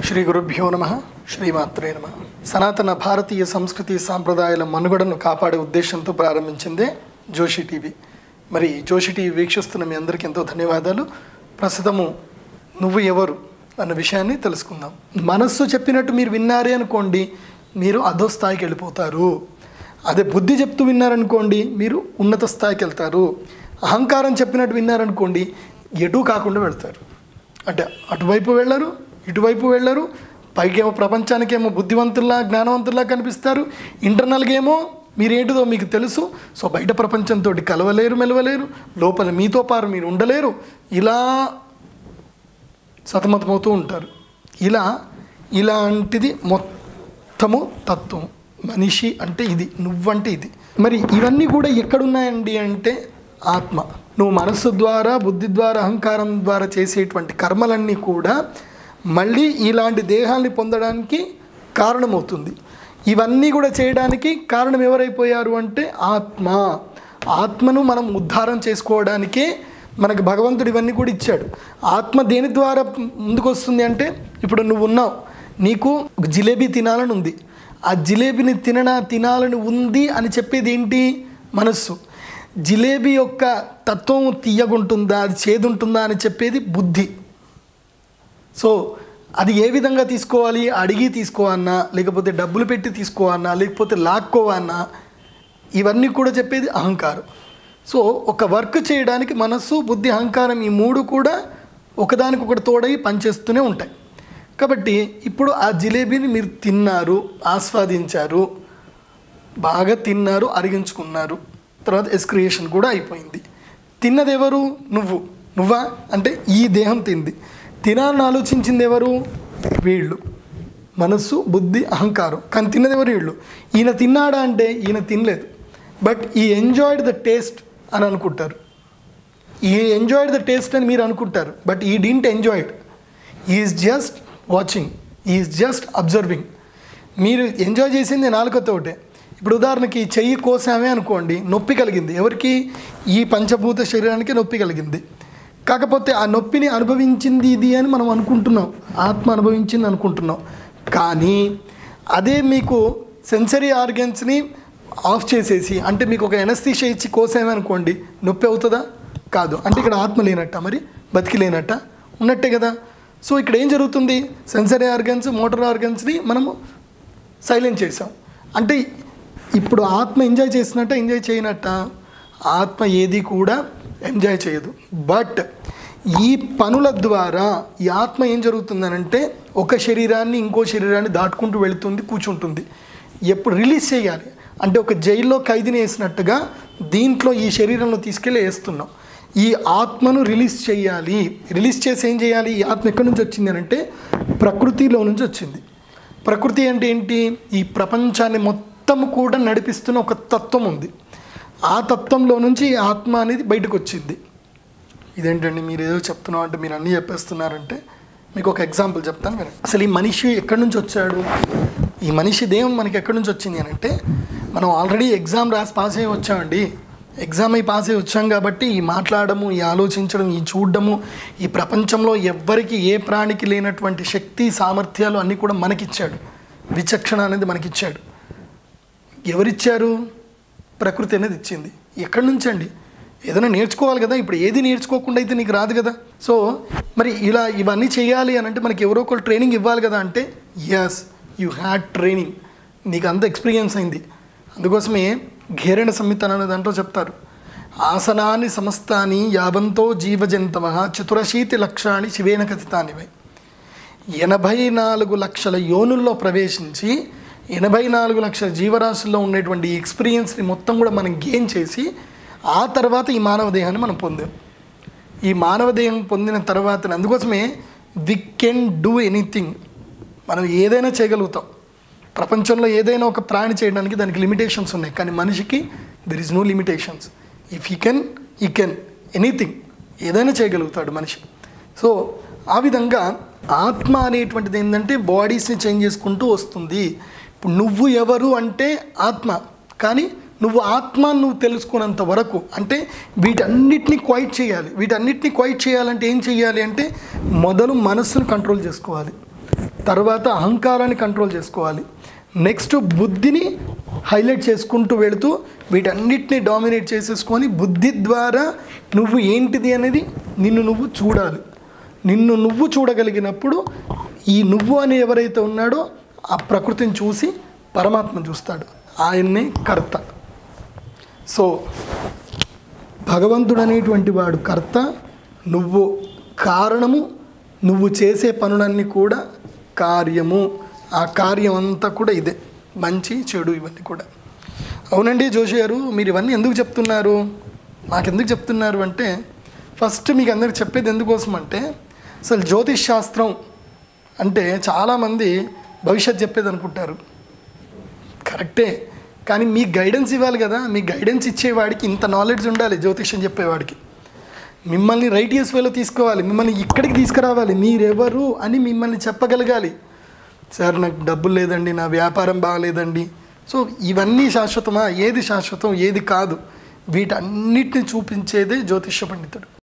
శ్రీ గురుభ్యో నమ శ్రీమాత్రే నమ సనాతన భారతీయ సంస్కృతి సాంప్రదాయాల మనుగడను కాపాడే ఉద్దేశంతో ప్రారంభించిందే జోషి టీవీ మరి జోషి టీవీ వీక్షిస్తున్న మీ అందరికీ ఎంతో ధన్యవాదాలు ప్రస్తుతము నువ్వు ఎవరు అన్న విషయాన్ని తెలుసుకుందాం మనస్సు చెప్పినట్టు మీరు విన్నారే అనుకోండి మీరు అధో స్థాయికి వెళ్ళిపోతారు అదే బుద్ధి చెప్తూ విన్నారనుకోండి మీరు ఉన్నత స్థాయికి వెళ్తారు అహంకారం చెప్పినట్టు విన్నారనుకోండి ఎటు కాకుండా వెళ్తారు అంటే అటువైపు వెళ్ళరు ఇటువైపు వెళ్ళరు పైకేమో ప్రపంచానికేమో బుద్ధివంతుల్లా జ్ఞానవంతుల్లా కనిపిస్తారు ఇంటర్నల్గా ఏమో మీరేంటిదో మీకు తెలుసు సో బయట ప్రపంచంతో కలవలేరు మెలవలేరు లోపల మీతో పారు మీరు ఉండలేరు ఇలా సతమతమవుతూ ఉంటారు ఇలా ఇలాంటిది మొత్తము తత్వం మనిషి అంటే ఇది నువ్వంటే ఇది మరి ఇవన్నీ కూడా ఎక్కడున్నాయండి అంటే ఆత్మ నువ్వు మనస్సు ద్వారా బుద్ధి ద్వారా అహంకారం ద్వారా చేసేటువంటి కర్మలన్నీ కూడా మళ్ళీ ఇలాంటి దేహాల్ని పొందడానికి కారణమవుతుంది ఇవన్నీ కూడా చేయడానికి కారణం ఎవరైపోయారు అంటే ఆత్మ ఆత్మను మనం ఉద్ధారం చేసుకోవడానికే మనకు భగవంతుడు ఇవన్నీ కూడా ఇచ్చాడు ఆత్మ దేని ద్వారా ముందుకు వస్తుంది అంటే ఇప్పుడు నువ్వు ఉన్నావు నీకు ఒక జిలేబీ తినాలని ఉంది ఆ జిలేబీని తిననా తినాలని ఉంది అని చెప్పేది ఏంటి మనస్సు జిలేబీ యొక్క తత్వం తీయగుంటుందా అది చేదుంటుందా అని చెప్పేది బుద్ధి సో అది ఏ విధంగా తీసుకోవాలి అడిగి తీసుకోవన్నా లేకపోతే డబ్బులు పెట్టి తీసుకోవన్నా లేకపోతే లాక్కోవన్నా ఇవన్నీ కూడా చెప్పేది అహంకారం సో ఒక వర్క్ చేయడానికి మనస్సు బుద్ధి అహంకారం ఈ మూడు కూడా ఒకదానికొకటి తోడై పనిచేస్తూనే ఉంటాయి కాబట్టి ఇప్పుడు ఆ జిలేబీని మీరు తిన్నారు ఆస్వాదించారు బాగా తిన్నారు అరిగించుకున్నారు తర్వాత ఎస్క్రియేషన్ కూడా అయిపోయింది తిన్నది ఎవరు నువ్వు నువ్వా అంటే ఈ దేహం తింది తినాలని ఆలోచించింది ఎవరు వీళ్ళు మనస్సు బుద్ధి అహంకారం కానీ తిన్నది ఎవరు వీళ్ళు ఈయన తిన్నాడా అంటే ఈయన తినలేదు బట్ ఈ ఎంజాయిడ్ ద టేస్ట్ అని అనుకుంటారు ఈ ఎంజాయిడ్ ద టేస్ట్ అని మీరు అనుకుంటారు but he didn't enjoyed is just watching is just observing మీరు ఎంజాయ్ చేసింది నాలుకతోటే ఇప్పుడు ఉదాహరణకి చెయ్యి కోసామే అనుకోండి నొప్పి కలిగింది ఎవరికి ఈ పంచభూత శరీరానికి నొప్పి కలిగింది కాకపోతే ఆ నొప్పిని అనుభవించింది ఇది అని మనం అనుకుంటున్నాం ఆత్మ అనుభవించింది అనుకుంటున్నాం కానీ అదే మీకు సెన్సరీ ఆర్గన్స్ని ఆఫ్ చేసేసి అంటే మీకు ఒక ఎనస్థీషియా ఇచ్చి కోసామే అనుకోండి నొప్పి అవుతుందా కాదు అంటే ఇక్కడ ఆత్మ లేనట్ట మరి బతికి లేనట్ట ఉన్నట్టే కదా సో ఇక్కడ ఏం జరుగుతుంది సెన్సరీ ఆర్గన్స్ మోటార్ ఆర్గన్స్ని మనము సైలెంట్ చేసాం అంటే ఇప్పుడు ఆత్మ ఎంజాయ్ చేసినట్ట ఎంజాయ్ చేయనట్ట ఆత్మ ఏది కూడా ఎంజాయ్ చేయదు బట్ ఈ పనుల ద్వారా ఈ ఆత్మ ఏం జరుగుతుందనంటే ఒక శరీరాన్ని ఇంకో శరీరాన్ని దాటుకుంటూ వెళుతుంది కూర్చుంటుంది ఎప్పుడు రిలీజ్ చేయాలి అంటే ఒక జైల్లో ఖైదీని వేసినట్టుగా దీంట్లో ఈ శరీరంలో తీసుకెళ్ళి వేస్తున్నాం ఈ ఆత్మను రిలీజ్ చేయాలి రిలీజ్ చేసి ఏం చేయాలి ఈ ఆత్మ ఎక్కడి నుంచి వచ్చింది అని అంటే ప్రకృతిలో నుంచి వచ్చింది ప్రకృతి అంటే ఏంటి ఈ ప్రపంచాన్ని మొత్తం కూడా నడిపిస్తున్న ఒక తత్వం ఉంది ఆ తత్వంలో నుంచి ఈ ఆత్మ అనేది బయటకు వచ్చింది ఇదేంటండి మీరు ఏదో చెప్తున్నాం అంటే మీరు అన్నీ చెప్పేస్తున్నారంటే మీకు ఒక ఎగ్జాంపుల్ చెప్తాను మీరు అసలు ఈ మనిషి ఎక్కడి నుంచి వచ్చాడు ఈ మనిషి దేహం మనకి ఎక్కడి నుంచి వచ్చింది అని అంటే మనం ఆల్రెడీ ఎగ్జామ్ రాసి పాస్ అయ్యి వచ్చామండి ఎగ్జామ్ అయి పాస్ అయ్యి వచ్చాం కాబట్టి ఈ మాట్లాడము ఈ ఆలోచించడం ఈ చూడడము ఈ ప్రపంచంలో ఎవ్వరికి ఏ ప్రాణికి లేనటువంటి శక్తి సామర్థ్యాలు అన్నీ కూడా మనకిచ్చాడు విచక్షణ అనేది మనకిచ్చాడు ఎవరిచ్చారు ప్రకృతి అనేది ఇచ్చింది ఎక్కడి నుంచి అండి ఏదైనా నేర్చుకోవాలి కదా ఇప్పుడు ఏది నేర్చుకోకుండా అయితే నీకు రాదు కదా సో మరి ఇలా ఇవన్నీ చేయాలి అని అంటే మనకి ఎవరో ఒకరు ట్రైనింగ్ ఇవ్వాలి కదా అంటే ఎస్ యూ హ్యాడ్ ట్రైనింగ్ నీకు అంత ఎక్స్పీరియన్స్ అయింది అందుకోసమే ఘేరణ సంహిత అనే దాంట్లో చెప్తారు ఆసనాన్ని సమస్తాని యాబంతో జీవజంతవ చతురశీతి లక్షాన్ని శివేన కథితానివై ఎనభై నాలుగు లక్షల యోనుల్లో ప్రవేశించి ఎనభై నాలుగు లక్షల జీవరాశుల్లో ఉండేటువంటి ఈ ఎక్స్పీరియన్స్ని మొత్తం కూడా మనం గెయిన్ చేసి ఆ తర్వాత ఈ మానవ దేహాన్ని మనం పొందాం ఈ మానవ దేహం పొందిన తర్వాత అందుకోసమే వి కెన్ డూ ఎనీథింగ్ మనం ఏదైనా చేయగలుగుతాం ప్రపంచంలో ఏదైనా ఒక ప్రాణి చేయడానికి దానికి లిమిటేషన్స్ ఉన్నాయి కానీ మనిషికి there is no limitations if he can he can anything ఏదైనా చేయగలుగుతాడు మనిషి సో ఆ విధంగా ఆత్మ అనేటువంటిది ఏంటంటే బాడీస్ని చేంజ్ చేసుకుంటూ వస్తుంది ఇప్పుడు నువ్వు ఎవరు అంటే ఆత్మ కానీ నువ్వు ఆత్మ నువ్వు తెలుసుకున్నంత వరకు అంటే వీటన్నిటిని క్వైట్ చేయాలి వీటన్నిటిని క్వైట్ చేయాలంటే ఏం చేయాలి అంటే మొదలు మనస్సును కంట్రోల్ చేసుకోవాలి తర్వాత అహంకారాన్ని కంట్రోల్ చేసుకోవాలి నెక్స్ట్ బుద్ధిని హైలైట్ చేసుకుంటూ వెళుతూ వీటన్నిటిని డామినేట్ చేసేసుకొని బుద్ధి ద్వారా నువ్వు ఏంటిది అనేది నిన్ను నువ్వు చూడాలి నిన్ను నువ్వు చూడగలిగినప్పుడు ఈ నువ్వు అని ఎవరైతే ఉన్నాడో ఆ ప్రకృతిని చూసి పరమాత్మ చూస్తాడు ఆయన్నే కర్త సో భగవంతుడు అనేటువంటి వాడు కర్త నువ్వు కారణము నువ్వు చేసే పనులన్నీ కూడా కార్యము ఆ కార్యం అంతా కూడా ఇదే మంచి చెడు ఇవన్నీ కూడా అవునండి జోషి గారు మీరు ఇవన్నీ ఎందుకు చెప్తున్నారు నాకెందుకు చెప్తున్నారు అంటే ఫస్ట్ మీకు అందరికి చెప్పేది ఎందుకోసం అంటే అసలు జ్యోతిష్ శాస్త్రం అంటే చాలామంది భవిష్యత్ చెప్పేది అనుకుంటారు కరెక్టే కానీ మీ గైడెన్స్ ఇవ్వాలి కదా మీ గైడెన్స్ ఇచ్చేవాడికి ఇంత నాలెడ్జ్ ఉండాలి జ్యోతిష్యం చెప్పేవాడికి మిమ్మల్ని రైటియస్ వేలో తీసుకోవాలి మిమ్మల్ని ఇక్కడికి తీసుకురావాలి మీరెవరు అని మిమ్మల్ని చెప్పగలగాలి సార్ నాకు డబ్బులు లేదండి నా వ్యాపారం బాగలేదండి సో ఇవన్నీ శాశ్వతమా ఏది శాశ్వతం ఏది కాదు వీటన్నిటిని చూపించేదే జ్యోతిష్య పండితుడు